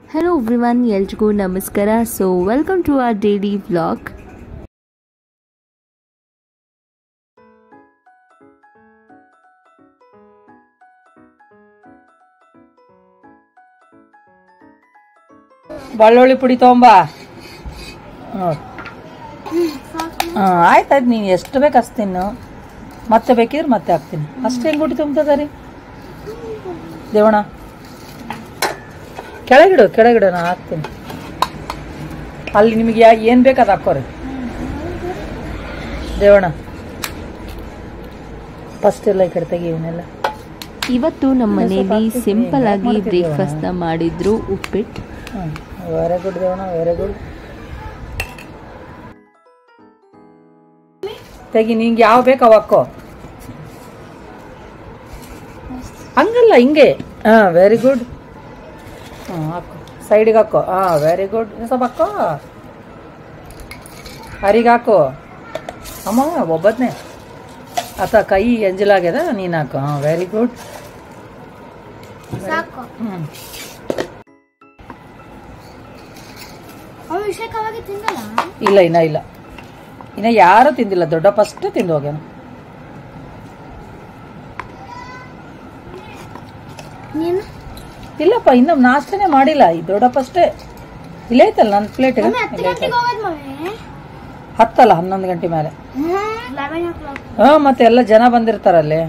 hello everyone ಎಲ್ರಿಗೂ ನಮಸ್ಕಾರ so welcome to our daily vlog ಬೆಳ್ಳುಳ್ಳಿ ಪುಡಿ ತೊಗೊಂಬ ಹಾಂ ಆಯ್ತು ಆಯ್ತು ನೀನು ಎಷ್ಟು ಬೇಕು ಅಷ್ಟು ತಿನ್ನು ಮತ್ತೆ ಬೇಕಿದ್ರೆ ಮತ್ತೆ ಹಾಕ್ತೀನಿ ಅಷ್ಟು ಹೆಂಗೆ ಗುಡಿ ತುಂಬ್ತದ ರೀ ದೇವಣ ಕೆಳಗಿಡು ಕೆಳಗಿಡು ನಾನು ಹಾಕ್ತೀನಿ ಅಲ್ಲಿ ನಿಮಗೆ ಯಾ ಏನು ಬೇಕು ಅದು ಹಾಕೋರಿ ದೇವಣ ಫಸ್ಟ್ ಎಲ್ಲ ಈ ಕಡೆ ತೆಗಿ ಇವನ್ನೆಲ್ಲ ಇವತ್ತು ನಮ್ಮ ಮನೆಯಲ್ಲಿ ಸಿಂಪಲ್ ಆಗಿ ಬ್ರೇಕ್ಫಾಸ್ಟ್ನ ಮಾಡಿದ್ರು ಉಪ್ಪಿಟ್ಟು ಹ್ಞೂ ವೆರಿ ಗುಡ್ ದೇವಣ ವೆರಿ ಗುಡ್ ತೆಗಿ ನಿಂಗೆ ಯಾವ ಬೇಕು ಅವು ಹಾಕೋ ಹಂಗಲ್ಲ ಹಿಂಗೆ ಹಾಂ ವೆರಿ ಗುಡ್ ಹಾಂ ಹಾಕೋ ಸೈಡಿಗೆ ಹಾಕೋ ಹಾಂ ವೆರಿ ಗುಡ್ ಸ್ವಲ್ಪ ಹಾಕೋ ಹರಿಗೆ ಹಾಕೋ ಅಮ್ಮ ಒಬ್ಬದನ್ನೇ ಆತ ಕೈ ಎಂಜಲಾಗ್ಯದ ನೀನು ಹಾಕೋ ಹಾಂ ವೆರಿ ಗುಡ್ ಸಾಕು ಹ್ಞೂ ಅವಳು ವಿಷಯಕವಾಗಿ ತಿನ್ನಲ್ಲ ಇಲ್ಲ ಇನ್ನ ಇಲ್ಲ ಇನ್ನ ಯಾರು ತಿಂದಿಲ್ಲ ದೊಡ್ಡ ಫಸ್ಟ್ ತಿಂದು ಹೋಗ್ಯಾನ ನೀನು ಇಲ್ಲಪ್ಪ ಇನ್ನು ನಾಷ್ಟನೇ ಮಾಡಿಲ್ಲ ಈ ದೊಡ್ಡ ಫಸ್ಟೇ ಇಲ್ಲೇ ಐತಲ್ಲ ನನ್ನ ಪ್ಲೇಟ್ ಮಮ್ಮಿ ಹತ್ತು ಗಂಟೆಗೆ ಹೋಗೋದು ಮಮ್ಮಿ ಹತ್ತಲ್ಲ ಹನ್ನೊಂದು ಗಂಟೆ ಮೇಲೆ ಲೆವೆನ್ ಓ ಕ್ಲಾಕ್ ಹಾ ಮತ್ತೆ ಎಲ್ಲ ಜನ ಬಂದಿರ್ತಾರಲ್ಲಿ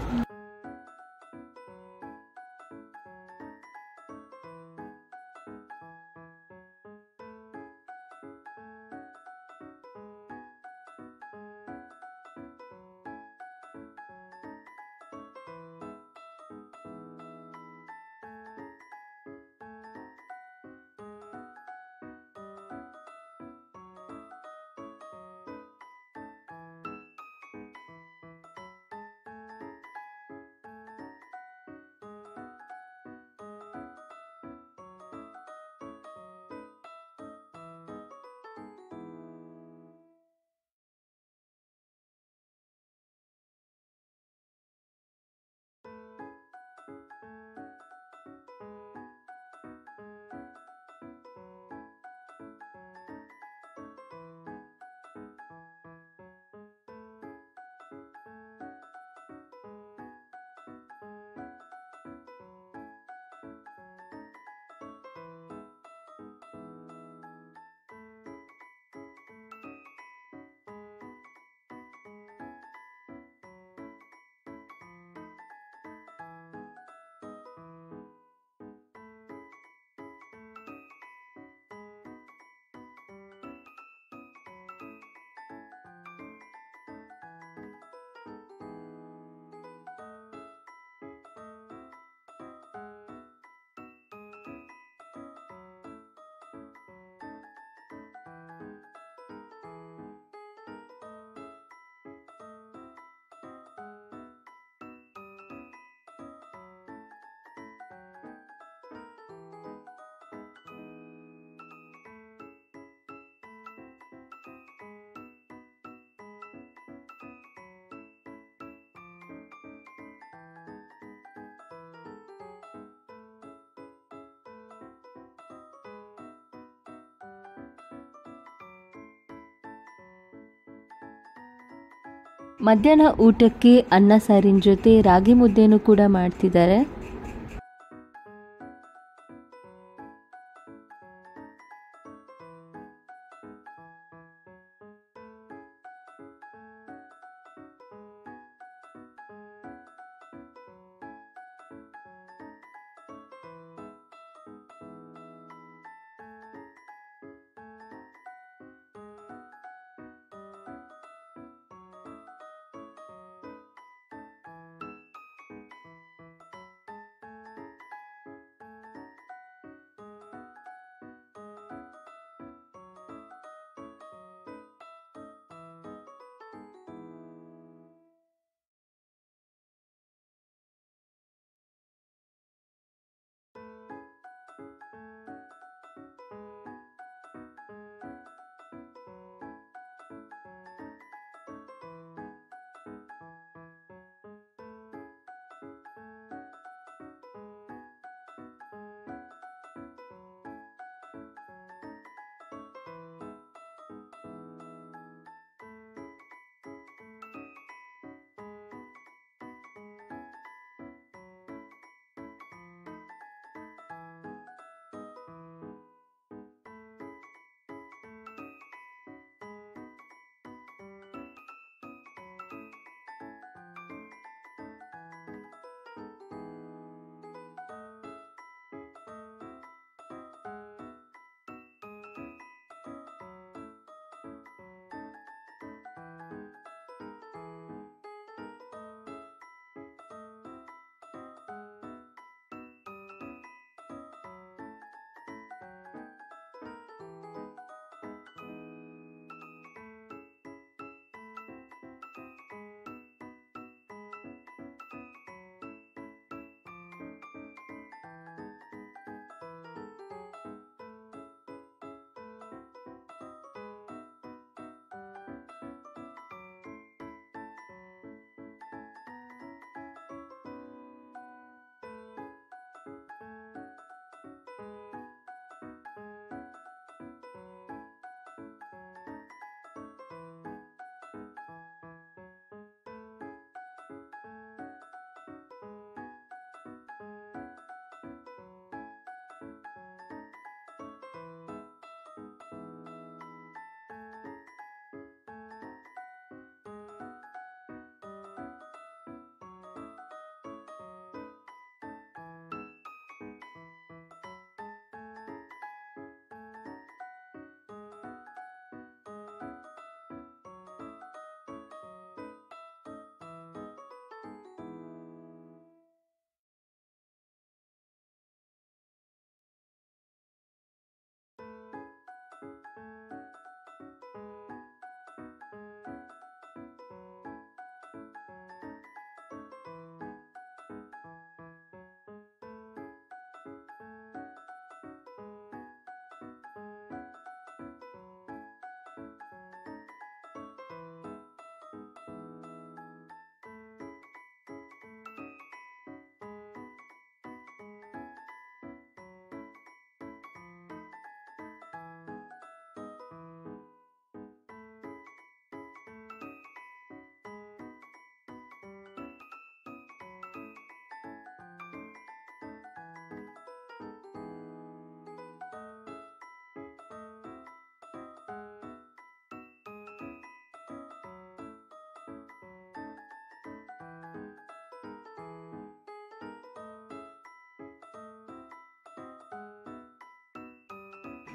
ಮಧ್ಯಾಹ್ನ ಊಟಕ್ಕೆ ಅನ್ನ ಸಾರಿನ ಜೊತೆ ರಾಗಿ ಮುದ್ದೆನೂ ಕೂಡ ಮಾಡ್ತಿದ್ದಾರೆ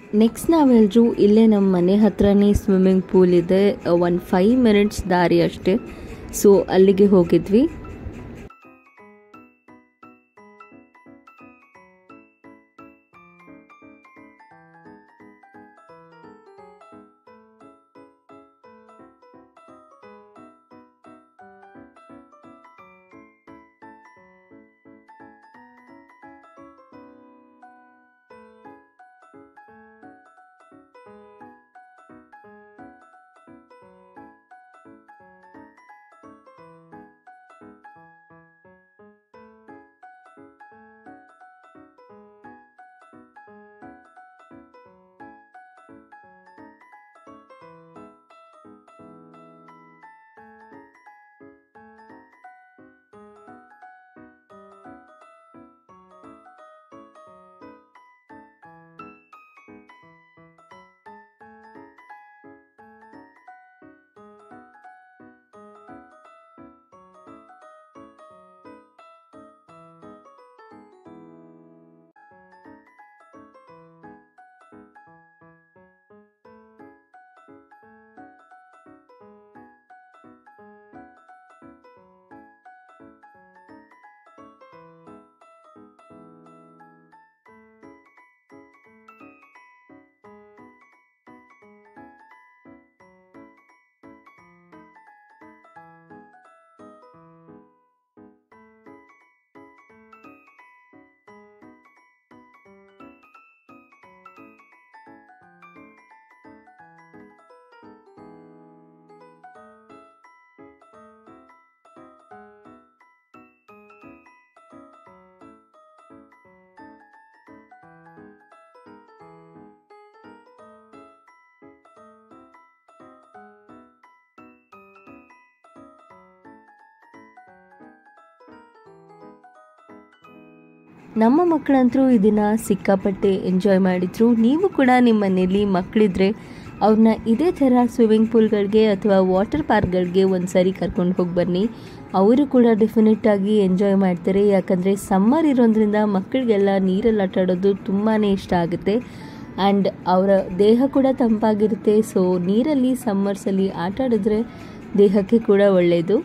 ನೆಕ್ಸ್ಟ್ ನಾವೆಲ್ಲರೂ ಇಲ್ಲೇ ನಮ್ಮ ಮನೆ ಹತ್ರನೇ ಸ್ವಿಮ್ಮಿಂಗ್ ಪೂಲ್ ಇದೆ ಒಂದು ಫೈವ್ ಮಿನಿಟ್ಸ್ ದಾರಿ ಅಷ್ಟೇ ಸೊ ಅಲ್ಲಿಗೆ ಹೋಗಿದ್ವಿ ನಮ್ಮ ಮಕ್ಕಳಂತರೂ ಇದನ್ನು ಸಿಕ್ಕಾಪಟ್ಟೆ ಎಂಜಾಯ್ ಮಾಡಿದ್ರು ನೀವು ಕೂಡ ನಿಮ್ಮ ಮನೇಲಿ ಮಕ್ಕಳಿದ್ರೆ ಅವ್ರನ್ನ ಇದೇ ಥರ ಸ್ವಿಮ್ಮಿಂಗ್ ಪೂಲ್ಗಳಿಗೆ ಅಥವಾ ವಾಟರ್ ಪಾರ್ಕ್ಗಳಿಗೆ ಒಂದು ಸಾರಿ ಕರ್ಕೊಂಡು ಹೋಗಿ ಬನ್ನಿ ಅವರು ಕೂಡ ಡೆಫಿನೆಟ್ ಆಗಿ ಎಂಜಾಯ್ ಮಾಡ್ತಾರೆ ಯಾಕಂದರೆ ಸಮ್ಮರ್ ಇರೋದ್ರಿಂದ ಮಕ್ಕಳಿಗೆಲ್ಲ ನೀರಲ್ಲಿ ಆಟ ಆಡೋದು ತುಂಬಾ ಇಷ್ಟ ಆಗುತ್ತೆ ಆ್ಯಂಡ್ ಅವರ ದೇಹ ಕೂಡ ತಂಪಾಗಿರುತ್ತೆ ಸೊ ನೀರಲ್ಲಿ ಸಮ್ಮರ್ಸಲ್ಲಿ ಆಟ ಆಡಿದ್ರೆ ದೇಹಕ್ಕೆ ಕೂಡ ಒಳ್ಳೆಯದು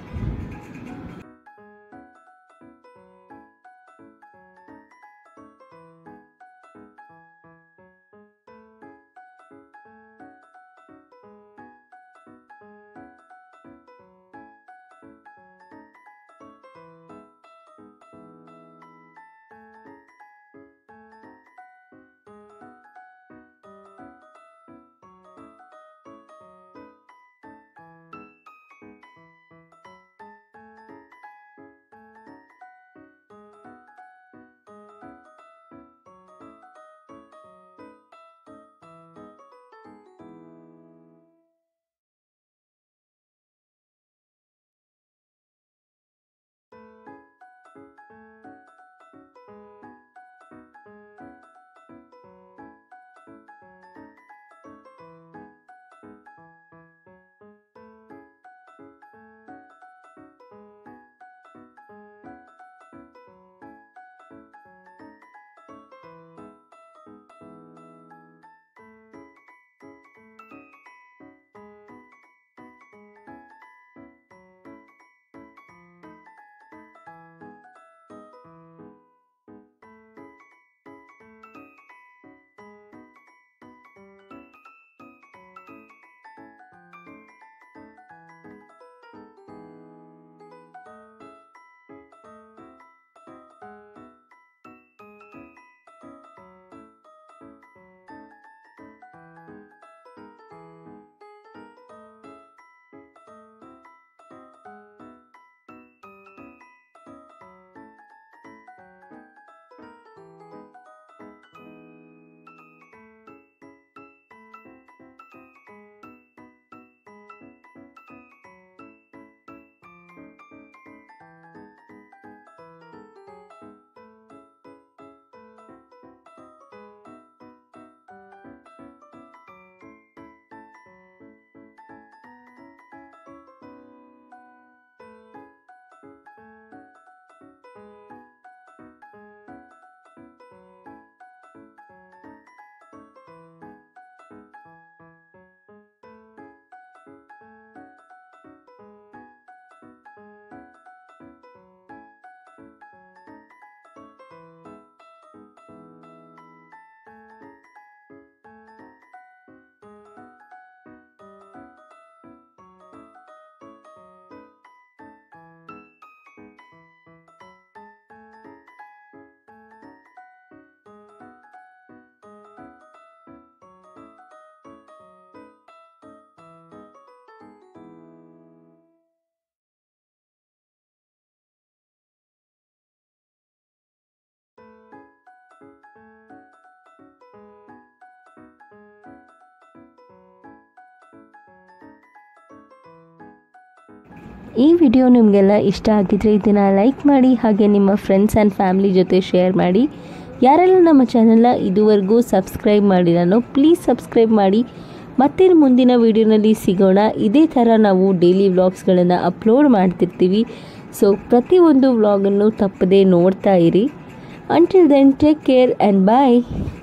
ಈ ವಿಡಿಯೋ ನಿಮಗೆಲ್ಲ ಇಷ್ಟ ಆಗಿದ್ರೆ ಇದನ್ನು ಲೈಕ್ ಮಾಡಿ ಹಾಗೆ ನಿಮ್ಮ ಫ್ರೆಂಡ್ಸ್ ಆ್ಯಂಡ್ ಫ್ಯಾಮಿಲಿ ಜೊತೆ ಶೇರ್ ಮಾಡಿ ಯಾರೆಲ್ಲ ನಮ್ಮ ಚಾನೆಲ್ನ ಇದುವರೆಗೂ ಸಬ್ಸ್ಕ್ರೈಬ್ ಮಾಡಿದಾನೋ ಪ್ಲೀಸ್ ಸಬ್ಸ್ಕ್ರೈಬ್ ಮಾಡಿ ಮತ್ತೆ ಮುಂದಿನ ವಿಡಿಯೋನಲ್ಲಿ ಸಿಗೋಣ ಇದೇ ಥರ ನಾವು ಡೈಲಿ ವ್ಲಾಗ್ಸ್ಗಳನ್ನು ಅಪ್ಲೋಡ್ ಮಾಡ್ತಿರ್ತೀವಿ ಸೊ ಪ್ರತಿಯೊಂದು ವ್ಲಾಗನ್ನು ತಪ್ಪದೇ ನೋಡ್ತಾ ಇರಿ until then take care and bye